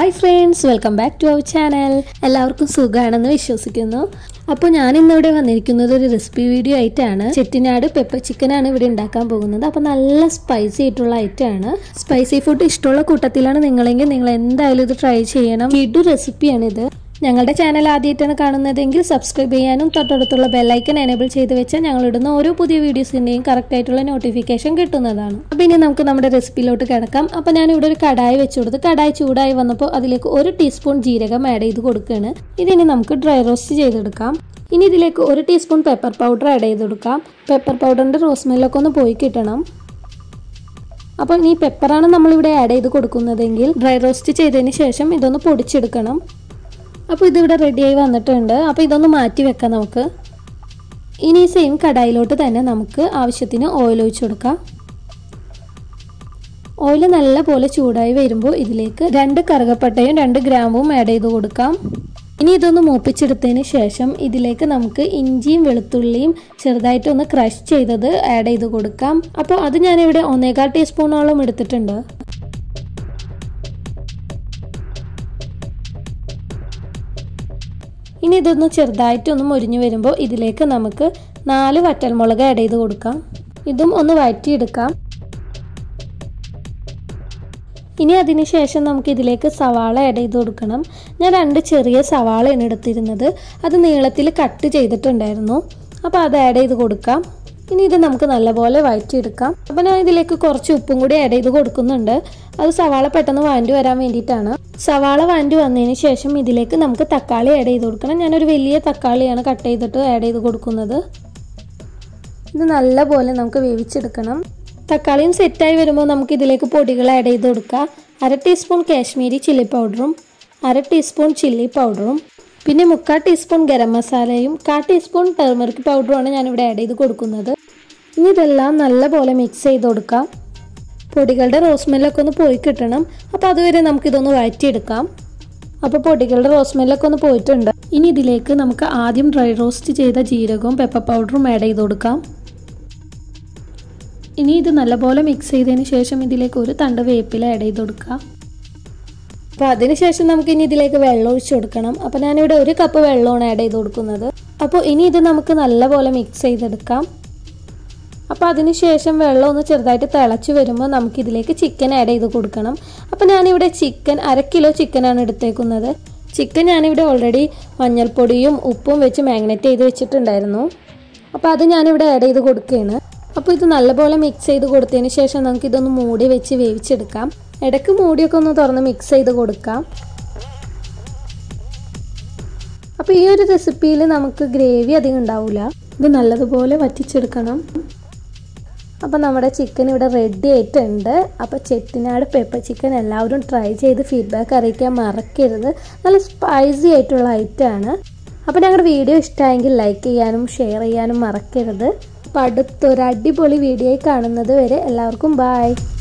hi friends welcome back to our channel എല്ലാവർക്കും സുഖമാണെന്ന് വിശ്വസിക്കുന്നു അപ്പോൾ ഞാൻ ഇന്നിവിടെ വന്നിരിക്കുന്നത് ഒരു റെസിപ്പി വീഡിയോ ആയിട്ടാണ് ചെട്ടിനാട് പെപ്പർ ചിക്കനാണ് ഇവിടെ ഉണ്ടാക്കാൻ പോകുന്നത് അപ്പോൾ നല്ല സ്പൈസി ആയിട്ടുള്ള ഐറ്റമാണ് സ്പൈസി ഫുഡ് ഇഷ്ടമുള്ള കൂട്ടത്തിലാണ് നിങ്ങളെങ്കിൽ നിങ്ങൾ എന്തായാലും ഇത് ട്രൈ ചെയ്യണം കിഡു റെസിപ്പിയാണ് ഇത് ഞങ്ങളുടെ ചാനൽ ആദ്യമായിട്ടാണ് കാണുന്നതെങ്കിൽ സബ്സ്ക്രൈബ് ചെയ്യാനും തൊട്ടടുത്തുള്ള ബെല്ലൈക്കൻ എനേബിൾ ചെയ്ത് വെച്ചാൽ ഞങ്ങൾ ഇടുന്ന ഓരോ പുതിയ വീഡിയോസിൻ്റെയും കറക്റ്റ് ആയിട്ടുള്ള നോട്ടിഫിക്കേഷൻ കിട്ടുന്നതാണ് അപ്പോൾ ഇനി നമുക്ക് നമ്മുടെ റെസിപ്പിയിലോട്ട് കിടക്കാം അപ്പോൾ ഞാൻ ഇവിടെ ഒരു കടായി വെച്ച് കൊടുത്ത് കടായി ചൂടായി വന്നപ്പോൾ അതിലേക്ക് ഒരു ടീസ്പൂൺ ജീരകം ആഡ് ചെയ്ത് കൊടുക്കുകയാണ് ഇതിനി നമുക്ക് ഡ്രൈ റോസ്റ്റ് ചെയ്തെടുക്കാം ഇനി ഇതിലേക്ക് ഒരു ടീസ്പൂൺ പെപ്പർ പൗഡർ ആഡ് ചെയ്ത് കൊടുക്കാം പെപ്പർ പൗഡറിൻ്റെ റോസ്മെല്ലൊക്കെ ഒന്ന് പോയി കിട്ടണം അപ്പോൾ ഈ പെപ്പറാണ് നമ്മളിവിടെ ആഡ് ചെയ്ത് കൊടുക്കുന്നതെങ്കിൽ ഡ്രൈ റോസ്റ്റ് ചെയ്തതിന് ശേഷം ഇതൊന്ന് പൊടിച്ചെടുക്കണം അപ്പോൾ ഇതിവിടെ റെഡിയായി വന്നിട്ടുണ്ട് അപ്പോൾ ഇതൊന്ന് മാറ്റി വെക്കാം നമുക്ക് ഇനി ഈ സെയിം കടായിലോട്ട് തന്നെ നമുക്ക് ആവശ്യത്തിന് ഓയിൽ ഒഴിച്ചു കൊടുക്കാം ഓയിൽ നല്ല പോലെ ചൂടായി വരുമ്പോൾ ഇതിലേക്ക് രണ്ട് കറുകപ്പട്ടയും രണ്ട് ഗ്രാമ്പും ആഡ് ചെയ്ത് കൊടുക്കാം ഇനി ഇതൊന്ന് മൂപ്പിച്ചെടുത്തതിന് ശേഷം ഇതിലേക്ക് നമുക്ക് ഇഞ്ചിയും വെളുത്തുള്ളിയും ചെറുതായിട്ടൊന്ന് ക്രഷ് ചെയ്തത് ആഡ് ചെയ്ത് കൊടുക്കാം അപ്പോൾ അത് ഞാനിവിടെ ഒന്നേകാൽ ടീസ്പൂണോളം എടുത്തിട്ടുണ്ട് ഇനി ഇതൊന്ന് ചെറുതായിട്ടൊന്ന് മുരിഞ്ഞു വരുമ്പോൾ ഇതിലേക്ക് നമുക്ക് നാല് വറ്റൽമുളക് ആഡ് ചെയ്ത് കൊടുക്കാം ഇതും ഒന്ന് വഴറ്റിയെടുക്കാം ഇനി അതിന് ശേഷം നമുക്ക് ഇതിലേക്ക് സവാള ആഡ് ചെയ്ത് കൊടുക്കണം ഞാൻ രണ്ട് ചെറിയ സവാളയാണ് എടുത്തിരുന്നത് അത് നീളത്തിൽ കട്ട് ചെയ്തിട്ടുണ്ടായിരുന്നു അപ്പോൾ അത് ആഡ് ചെയ്ത് കൊടുക്കാം ഇനി ഇത് നമുക്ക് നല്ലപോലെ വഴറ്റിയെടുക്കാം അപ്പോൾ ഞാൻ ഇതിലേക്ക് കുറച്ച് ഉപ്പും കൂടി ആഡ് ചെയ്ത് കൊടുക്കുന്നുണ്ട് അത് സവാള പെട്ടെന്ന് വാണ്ടി വരാൻ വേണ്ടിയിട്ടാണ് സവാള വാണ്ടി വന്നതിന് ശേഷം ഇതിലേക്ക് നമുക്ക് തക്കാളി ആഡ് ചെയ്ത് കൊടുക്കണം ഞാനൊരു വലിയ തക്കാളിയാണ് കട്ട് ചെയ്തിട്ട് ആഡ് ചെയ്ത് കൊടുക്കുന്നത് ഇത് നല്ലപോലെ നമുക്ക് വേവിച്ചെടുക്കണം തക്കാളിയും സെറ്റായി വരുമ്പോൾ നമുക്ക് ഇതിലേക്ക് പൊടികൾ ആഡ് ചെയ്ത് കൊടുക്കാം അര ടീസ്പൂൺ കാശ്മീരി ചില്ലി പൗഡറും അര ടീസ്പൂൺ ചില്ലി പൗഡറും പിന്നെ മുക്കാൽ ടീസ്പൂൺ ഗരം മസാലയും കാ ടീസ്പൂൺ ടെർമറിക് പൗഡറുമാണ് ഞാനിവിടെ ആഡ് ചെയ്ത് കൊടുക്കുന്നത് ഇനി ഇതെല്ലാം നല്ലപോലെ മിക്സ് ചെയ്ത് കൊടുക്കാം പൊടികളുടെ റോസ്മെല്ലൊക്കെ ഒന്ന് പോയി കിട്ടണം അപ്പോൾ അതുവരെ നമുക്കിതൊന്ന് വഴറ്റിയെടുക്കാം അപ്പോൾ പൊടികളുടെ റോസ്മെല്ലൊക്കെ ഒന്ന് പോയിട്ടുണ്ട് ഇനി ഇതിലേക്ക് നമുക്ക് ആദ്യം ഡ്രൈ റോസ്റ്റ് ചെയ്ത ജീരകവും പെപ്പർ പൗഡറും ആഡ് ചെയ്ത് കൊടുക്കാം ഇനി ഇത് നല്ലപോലെ മിക്സ് ചെയ്തതിന് ശേഷം ഇതിലേക്ക് ഒരു തണ്ട് വേപ്പില ആഡ് ചെയ്ത് കൊടുക്കുക അപ്പോൾ അതിനുശേഷം നമുക്ക് ഇനി ഇതിലേക്ക് വെള്ളം ഒഴിച്ച് കൊടുക്കണം അപ്പോൾ ഞാനിവിടെ ഒരു കപ്പ് വെള്ളമാണ് ആഡ് ചെയ്ത് കൊടുക്കുന്നത് അപ്പോൾ ഇനി ഇത് നമുക്ക് നല്ലപോലെ മിക്സ് ചെയ്തെടുക്കാം അപ്പോൾ അതിനുശേഷം വെള്ളം ഒന്ന് ചെറുതായിട്ട് തിളച്ച് വരുമ്പോൾ നമുക്ക് ഇതിലേക്ക് ചിക്കൻ ആഡ് ചെയ്ത് കൊടുക്കണം അപ്പോൾ ഞാനിവിടെ ചിക്കൻ അര കിലോ ചിക്കനാണ് എടുത്തേക്കുന്നത് ചിക്കൻ ഞാനിവിടെ ഓൾറെഡി മഞ്ഞൾപ്പൊടിയും ഉപ്പും വെച്ച് മാഗ്നേറ്റ് ചെയ്ത് വെച്ചിട്ടുണ്ടായിരുന്നു അപ്പോൾ അത് ഞാനിവിടെ ആഡ് ചെയ്ത് കൊടുക്കുകയാണ് അപ്പോൾ ഇത് നല്ലപോലെ മിക്സ് ചെയ്ത് കൊടുത്തതിന് ശേഷം നമുക്ക് ഇതൊന്ന് മൂടി വെച്ച് വേവിച്ചെടുക്കാം ഇടയ്ക്ക് മൂടിയൊക്കെ ഒന്ന് തുറന്ന് മിക്സ് ചെയ്ത് കൊടുക്കാം അപ്പോൾ ഈ ഒരു റെസിപ്പിയിൽ നമുക്ക് ഗ്രേവി അധികം ഉണ്ടാവില്ല ഇത് നല്ലതുപോലെ വറ്റിച്ചെടുക്കണം അപ്പോൾ നമ്മുടെ ചിക്കൻ ഇവിടെ റെഡി ആയിട്ടുണ്ട് അപ്പോൾ ചെട്ടിനാട് പെപ്പർ ചിക്കൻ എല്ലാവരും ട്രൈ ചെയ്ത് ഫീഡ്ബാക്ക് അറിയിക്കാൻ മറക്കരുത് നല്ല സ്പൈസി ആയിട്ടുള്ള ഐറ്റമാണ് അപ്പോൾ ഞങ്ങളുടെ വീഡിയോ ഇഷ്ടമായെങ്കിൽ ലൈക്ക് ചെയ്യാനും ഷെയർ ചെയ്യാനും മറക്കരുത് അപ്പോൾ അടുത്തൊരു അടിപൊളി വീഡിയോ കാണുന്നത് വരെ എല്ലാവർക്കും ബായ്